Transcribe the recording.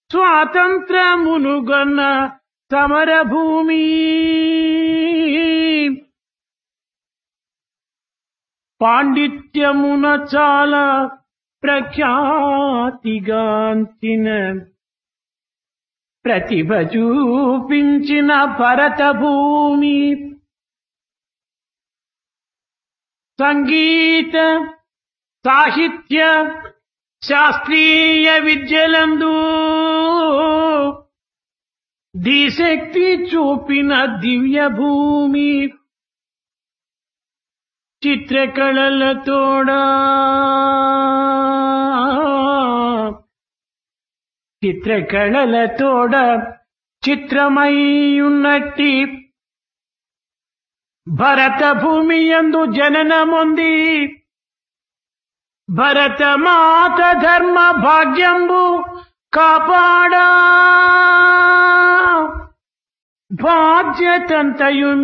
స్వాతంత్రమునుగొన్న సమరభూమి పాండిత్యమున చాలా ప్రఖ్యాతిగాంచిన ప్రతిభ చూపించిన భరత భూమి సంగీత సాహిత్య శాస్త్రీయ విద్యలందు దిశక్తి చూపిన దివ్య భూమి చిత్రకళలతోడా చిత్రకళలతోడ చిత్రమయ్యున్నట్టి భరత భూమి యందు జననముంది భరత మాత ధర్మ భాగ్యంబు కాపాడా బాధ్యతంతయు